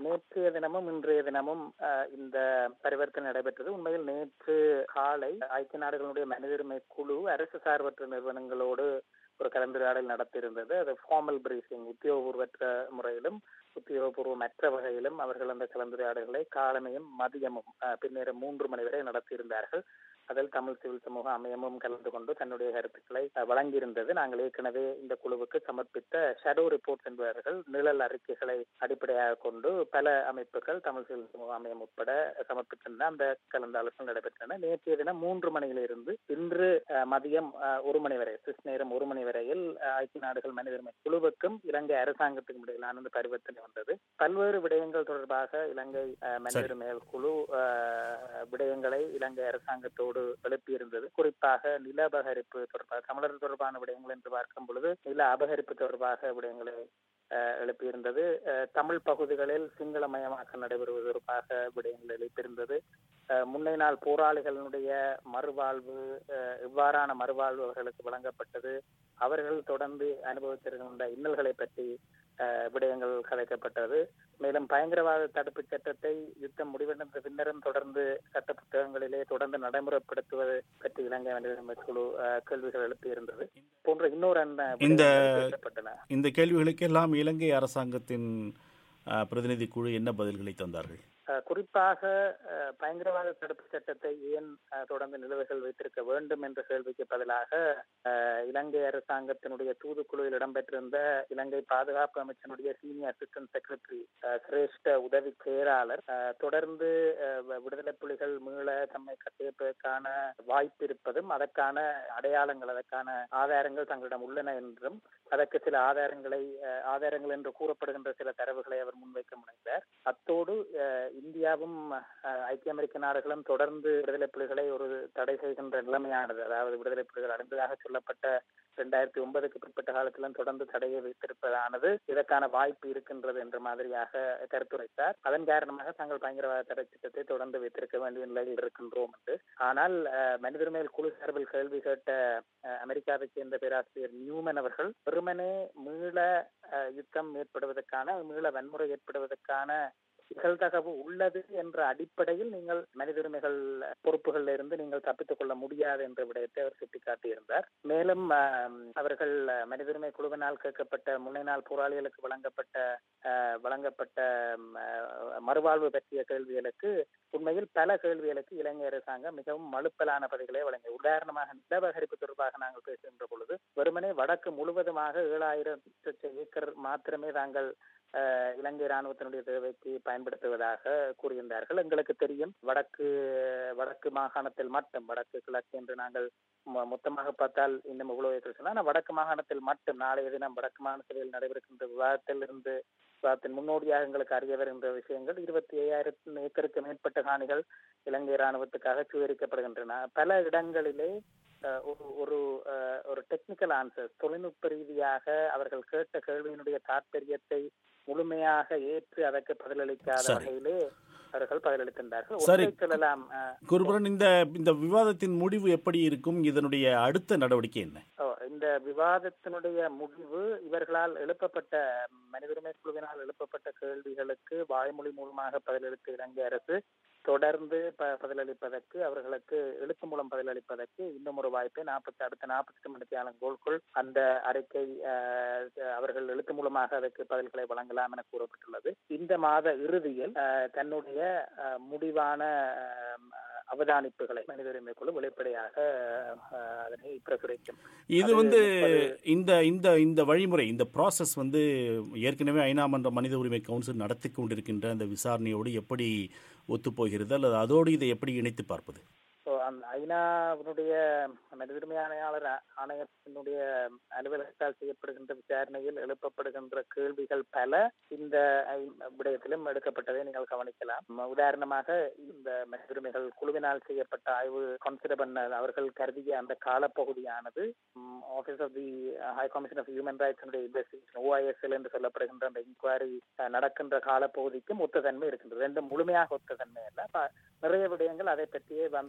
நேற்றைய தினமும் இன்றைய தினமும் அஹ், இந்த பரிவர்த்தனை நடைபெற்றது உண்மையில் நேற்று காலை ஐக்கிய நாடுகளுடைய மனித உரிமை குழு அரசு சார்பற்ற நிறுவனங்களோடு ஒரு கலந்துரையாடல் நடத்தியிருந்தது அது ஃபார்மல் பிரீஃபிங் உத்தியோகபூர்வற்ற முறையிலும் உத்தியோகபூர்வமற்ற வகையிலும் அவர்கள் அந்த கலந்துரையாடல்களை காலமையும் மதியமும் அஹ், பின்னேரம் மூன்று மணி வரை நடத்தியிருந்தார்கள் அதில் தமிழ் சிவில் சமூக அமையமும் கலந்து கொண்டு தன்னுடைய கருத்துக்களை அஹ், வழங்கியிருந்தது நாங்கள் ஏற்கனவே இந்த குழுவுக்கு சமர்ப்பித்த ஷடோ ரிப்போர்ட்ஸ் என்பவர்கள் நிழல் அறிக்கைகளை அடிப்படையாக கொண்டு பல அமைப்புகள் தமிழ் சிவில் சமூக அமையம் உட்பட சமர்ப்பித்திருந்த அந்த கலந்தாலோசனை நடைபெற்றன நேற்றைய தினம் மூன்று மணியிலிருந்து இன்று அஹ், மதியம் அஹ், ஒரு மணி வரை சுவிஸ் நேரம் ஒரு மணி வரையில் அஹ், ஐக்கிய நாடுகள் மனித உரிமை குழுவுக்கும் இலங்கை அரசாங்கத்துக்கும் இடையிலான இந்த பரிவர்த்தனை வந்தது பல்வேறு விடயங்கள் தொடர்பாக இலங்கை அஹ், மனித சரி. உரிமைகள் குழு அஹ், விடயங்களை இலங்கை அரசாங்கத்தோடு எழுப்பியிருந்தது குறிப்பாக நில அபகரிப்பு தொடர்பாக தமிழர் தொடர்பான விடயங்கள் என்று பார்க்கும் பொழுது நில அபகரிப்பு தொடர்பாக விடயங்களை அஹ், எழுப்பியிருந்தது அஹ், தமிழ் பகுதிகளில் சிங்களமயமாக்கம் நடைபெறுவது தொடர்பாக விடயங்கள் எழுப்பியிருந்தது அஹ், முன்னை நாள் போராளிகளினுடைய மறுவாழ்வு அஹ், இவ்வாறான மறுவாழ்வு அவர்களுக்கு வழங்கப்பட்டது அவர்கள் தொடர்ந்து அனுபவித்திருக்கின்ற இன்னல்களை பற்றி அஹ், விடயங்கள் கதைக்கப்பட்டது மேலும் பயங்கரவாத தடுப்பு சட்டத்தை யுத்தம் முடிவடைந்த பின்னரும் தொடர்ந்து சட்ட புத்தகங்களிலே தொடர்ந்து நடைமுறைப்படுத்துவது பற்றி இலங்கை மனித உரிமை குழு அஹ், கேள்விகள் எழுப்பியிருந்தது போன்ற இன்னொரு அண்ண இந்த- விடயங்கள் பேசப்பட்டன இந்த கேள்விகளுக்கெல்லாம் இலங்கை அரசாங்கத்தின் அஹ், பிரதிநிதி குழு என்ன பதில்களை தந்தார்கள் அஹ், குறிப்பாக அஹ், பயங்கரவாத தடுப்பு சட்டத்தை ஏன் அஹ், தொடர்ந்து நிலுவைகள் வைத்திருக்க வேண்டும் என்ற கேள்விக்கு பதிலாக அஹ், இலங்கை அரசாங்கத்தினுடைய தூதுக்குழுவில் இடம்பெற்றிருந்த இலங்கை பாதுகாப்பு அமைச்சனுடைய சீனியர் அசிஸ்டன்ட் செக்ரட்டரி சிரேஷ்ட உதவி செயலாளர் அஹ், தொடர்ந்து அஹ், வ- விடுதலை புலிகள் மீள தம்மை கட்டியப்பதற்கான வாய்ப்பு இருப்பதும் அதற்கான அடையாளங்கள் அதற்கான ஆதாரங்கள் தங்களிடம் உள்ளன என்றும் அதற்கு சில ஆதாரங்களை அஹ், ஆதாரங்கள் என்று கூறப்படுகின்ற சில தரவுகளை அவர் முன்வைக்க முனைந்தார் அத்தோடு அஹ், இந்தியாவும் அஹ், ஐக்கிய அமெரிக்க நாடுகளும் தொடர்ந்து விடுதலை புலிகளை ஒரு தடை செய்கின்ற நிலைமையானது அதாவது விடுதலை புலிகள் அடைந்ததாக சொல்லப்பட்ட இரண்டாயிரத்தி ஒன்பதுக்கு பிற்பட்ட காலத்திலும் தொடர்ந்து தடையை வைத்திருப்பதானது இதற்கான வாய்ப்பு இருக்கின்றது என்ற மாதிரியாக கருத்துரைத்தார் அதன் காரணமாக தாங்கள் பயங்கரவாத தடை திட்டத்தை தொடர்ந்து வைத்திருக்க வேண்டிய நிலையில் இருக்கின்றோம் என்று ஆனால் அஹ், மனித உரிமைகள் குழு சார்பில் கேள்வி கேட்ட அஹ், அமெரிக்காவைச் சேர்ந்த பேராசிரியர் நியூமன் அவர்கள் வெறுமனே மீள அஹ், யுத்தம் ஏற்படுவதற்கான மீள வன்முறை ஏற்படுவதற்கான நிகழ்தகவு உள்ளது என்ற அடிப்படையில் நீங்கள் மனித உரிமைகள் பொறுப்புகளில் இருந்து நீங்கள் தப்பித்துக் கொள்ள முடியாது என்ற விடயத்தை அவர் சுட்டிக்காட்டியிருந்தார் மேலும் ஆம், அவர்கள் அஹ், மனித உரிமை குழுவினால் கேட்கப்பட்ட முன்னை நாள் போராளிகளுக்கு வழங்கப்பட்ட அஹ், வழங்கப்பட்ட ம், அஹ், மறுவாழ்வு பற்றிய கேள்விகளுக்கு உண்மையில் பல கேள்விகளுக்கு இலங்கை அரசாங்கம் மிகவும் மலுப்பலான பதில்களை வழங்கிய உதாரணமாக நிலவகரிப்பு தொடர்பாக நாங்கள் பேசுகின்ற பொழுது வெறுமனே வடக்கு முழுவதுமாக ஏழாயிரம் ஏக்கர் மாத்திரமே தாங்கள் அஹ், இலங்கை ராணுவத்தினுடைய தேவைக்கு பயன்படுத்துவதாக கூறியிருந்தார்கள் எங்களுக்கு தெரியும் வடக்கு வடக்கு மாகாணத்தில் மட்டும் வடக்கு கிழக்கு என்று நாங்கள் மொ- மொத்தமாக பார்த்தால் இன்னும் இவ்வளவு ஏக்கர் சொன்னா ஆனா வடக்கு மாகாணத்தில் மட்டும் நாளைய தினம் வடக்கு மாகாணத்தில் நடைபெறுகின்ற விவாதத்தில் இருந்து விவாதத்தின் முன்னோடியாக எங்களுக்கு அறிய வருகின்ற விஷயங்கள் இருபத்தி ஐயாயிரம் ஏக்கருக்கு மேற்பட்ட காணிகள் இலங்கை ராணுவத்துக்காக சுவரிக்கப்படுகின்றன பல இடங்களிலே அஹ், ஒரு ஒரு அஹ், ஒரு டெக்னிக்கல் ஆன்சர் தொழில்நுட்ப ரீதியாக அவர்கள் கேட்ட கேள்வியினுடைய தாற்பயத்தை முழுமையாக ஏற்று அதற்கு பதிலளிக்காத சரி. வகையிலே அவர்கள் பதிலளித்திருந்தார்கள் சரி. ஒன்றை சொல்லலாம் அஹ், குருபரன் இந்த இந்த விவாதத்தின் முடிவு எப்படி இருக்கும் இதனுடைய அடுத்த நடவடிக்கை என்ன ஓ, இந்த விவாதத்தினுடைய முடிவு இவர்களால் எழுப்பப்பட்ட மனித உரிமை குழுவினால் எழுப்பப்பட்ட கேள்விகளுக்கு வாய்மொழி மூலமாக பதிலளித்த இலங்கை அரசு தொடர்ந்து ப- பதிலளிப்பதற்கு அவர்களுக்கு எழுத்து மூலம் பதிலளிப்பதற்கு இன்னும் ஒரு வாய்ப்பை நாற்பத்தி அடுத்த நாற்பத்தி எட்டு மணி நேரங்களுக்குள் அந்த அறிக்கை அஹ், அவர்கள் எழுத்து மூலமாக அதற்கு பதில்களை வழங்கலாம் என கூறப்பட்டுள்ளது இந்த மாத இறுதியில் அஹ், தன்னுடைய அஹ், முடிவான அஹ், அவதானிப்புகளை மனித உரிமை குழு வெளிப்படையாக அஹ், அதனை பிரசுரிக்கும் இது அது வந்து முப்பது- இந்த இந்த இந்த வழிமுறை இந்த ப்ராசஸ் வந்து ஏற்கனவே ஐநா மன்ற மனித உரிமை கவுன்சில் நடத்தி கொண்டிருக்கின்ற அந்த விசாரணையோடு எப்படி ஒத்துப்போகிறது அல்லது அதோடு இதை எப்படி இணைத்து பார்ப்பது ஸோ அந்த ஐநாவினுடைய மனித உரிமை ஆணையாளர் ஆ- ஆணையத்தினுடைய அலுவலகத்தால் செய்யப்படுகின்ற விசாரணையில் எழுப்பப்படுகின்ற கேள்விகள் பல இந்த ஐ- விடயத்திலும் எடுக்கப்பட்டதை நீங்கள் கவனிக்கலாம் ம- உதாரணமாக இந்த மனித உரிமைகள் குழுவினால் செய்யப்பட்ட ஆய்வு கன்சிடர் பண்ண அவர்கள் கருதிய அந்த காலப்பகுதியானது office of the high commission of human rights investigation OISL என்று சொல்லப்படுகின்ற அந்த இன்கொயரி நடக்கின்ற காலப்பகுதிக்கும் ஒத்ததன்மை இருக்கின்றது ரெண்டும் முழுமையாக ஒத்ததன்மை அல்ல ப- நிறைய விடயங்கள் அதை பற்றியே வந்திருந்தன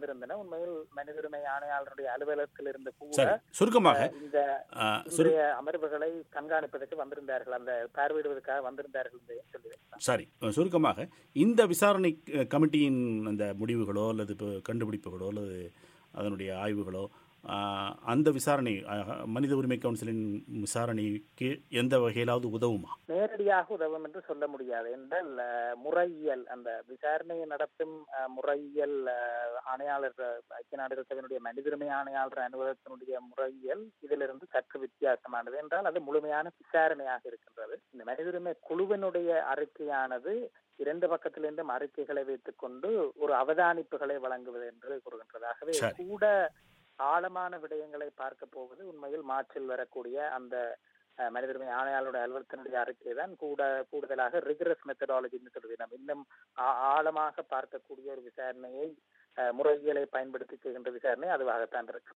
உண்மையில் மனித உரிமை ஆணையாளருடைய அலுவலகத்தில் இருந்து கூட சரி சுருக்கமாக அஹ், இந்த ஆ, சுரு இன்றைய அமர்வுகளை கண்காணிப்பதற்கு வந்திருந்தார்கள் அந்த பார்வையிடுவதற்காக வந்திருந்தார்கள் என்று சொல்லி வைக்கலாம். சரி சுருக்கமாக இந்த விசாரணை அஹ், கமிட்டியின் அந்த முடிவுகளோ அல்லது இப்போ கண்டுபிடிப்புகளோ அல்லது அதனுடைய ஆய்வுகளோ ஆஹ், அந்த விசாரணை அஹ், மனித உரிமை கவுன்சிலின் விசாரணைக்கு எந்த வகையிலாவது உதவுமா நேரடியாக உதவும் என்று சொல்ல முடியாது என்றால் அஹ், முறையியல் அந்த விசாரணையை நடத்தும் அஹ், முறையியல் அஹ், ஆணையாளர் அஹ், ஐக்கிய நாடுகள் சபையினுடைய மனித உரிமை ஆணையாளர் அலுவலகத்தினுடைய முறையியல் இதிலிருந்து சற்று வித்தியாசமானது என்றால் அது முழுமையான விசாரணையாக இருக்கின்றது இந்த மனித உரிமை குழுவினுடைய அறிக்கையானது இரண்டு பக்கத்திலிருந்தும் அறிக்கைகளை வைத்துக் கொண்டு ஒரு அவதானிப்புகளை வழங்குவது என்று கூறுகின்றது ஆகவே சரி. கூட ஆழமான விடயங்களை பார்க்க போவது உண்மையில் மார்ச்சில் வரக்கூடிய அந்த அஹ், மனித உரிமை ஆணையாளருடைய அலுவலகத்தினுடைய அறிக்கை தான் கூட கூடுதலாக ரிகரஸ் மெத்தடாலஜின்னு சொல்லுது நம்ம இன்னும் ஆ- ஆழமாக பார்க்கக்கூடிய ஒரு விசாரணையை அஹ், முறையியலை பயன்படுத்தி செய்கின்ற விசாரணை அதுவாகத்தான் இருக்கு